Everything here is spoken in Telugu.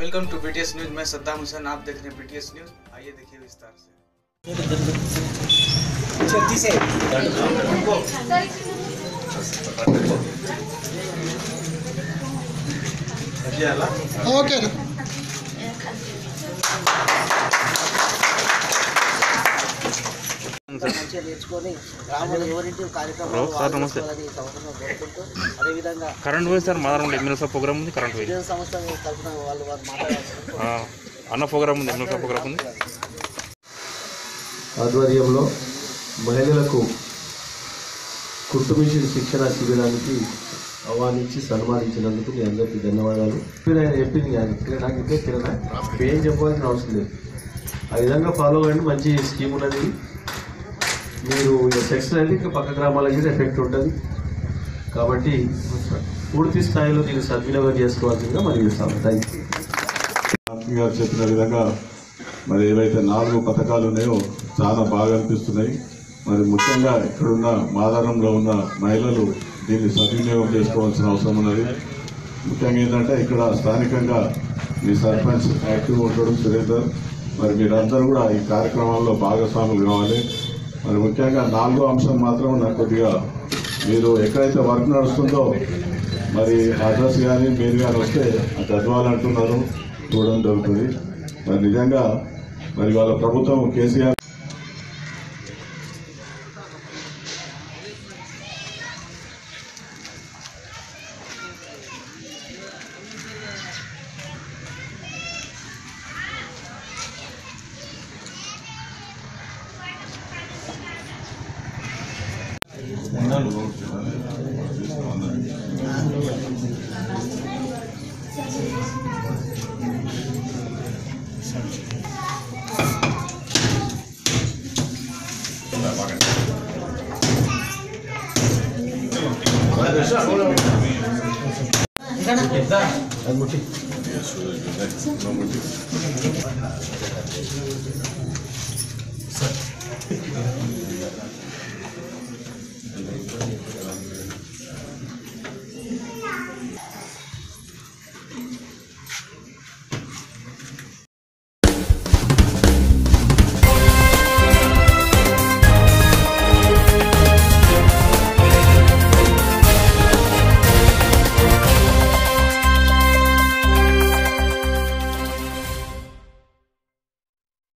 वेलकम टू बीटीएस न्यूज मैं सद्दाम हुसैन आप देख रहे हैं बीटीएस न्यूज आइए देखिए विस्तार से ఓకేనా మంచిగా నేర్చుకొని రాముడు ఎవరింటి కార్యక్రమాలు వాళ్ళు చేసుకోవాలని ఈ సంవత్సరంలో కోరుకుంటూ అదేవిధంగా కరెంట్ పోయింది సార్ మాదారంలో ఎమ్మెల్సీ ప్రోగ్రామ్ ఉంది కరెంట్ పోయింది ఉద్యోగ సంస్థ తరఫున వాళ్ళు వారు మాట్లాడాల్సిన ఆ, అన్న ప్రోగ్రామ్ ఉంది ఎమ్మెల్సీ ప్రోగ్రామ్ ఉంది ఆధ్వర్యంలో మహిళలకు కుటుంబిషన్ శిక్షణ శిబిరానికి ఆహ్వానించి సన్మానించినందుకు మీ అందరికీ ధన్యవాదాలు ఇప్పుడు ఆయన చెప్పింది కానీ ఇక్కడ నాకు ఇంకే కిరణా ఏం చెప్పాల్సిన అవసరం లేదు ఆ విధంగా ఫాలో అవ్వండి మంచి స్కీమ్ ఉన్నది మీరు సెక్స్ అనేది ఇంకా పక్క గ్రామాలకి కూడా ఎఫెక్ట్ ఉంటుంది కాబట్టి పూర్తి స్థాయిలో దీన్ని సద్వినియోగం చేసుకోవాల్సిందిగా మరి ఇస్తాము థ్యాంక్ యూ డాక్టర్ గారు చెప్పిన విధంగా మరి ఏవైతే నాలుగు పథకాలు ఉన్నాయో చాలా బాగా అనిపిస్తున్నాయి మరి ముఖ్యంగా ఇక్కడున్న మాదారంలో ఉన్న మహిళలు దీన్ని సద్వినియోగం చేసుకోవాల్సిన అవసరం ఉన్నది ముఖ్యంగా ఏంటంటే ఇక్కడ స్థానికంగా మీ సర్పంచ్ యాక్టివ్ ఉంటాడు సురేందర్ మరి మీరందరూ కూడా ఈ కార్యక్రమాల్లో భాగస్వాములు కావాలి మరి ముఖ్యంగా నాలుగో అంశం మాత్రం నాకు కొద్దిగా మీరు ఎక్కడైతే వర్క్ నడుస్తుందో మరి అడ్రస్ కానీ మీరు కానీ వస్తే అది చదవాలంటున్నారు చూడడం జరుగుతుంది మరి నిజంగా మరి వాళ్ళ ప్రభుత్వం కేసీఆర్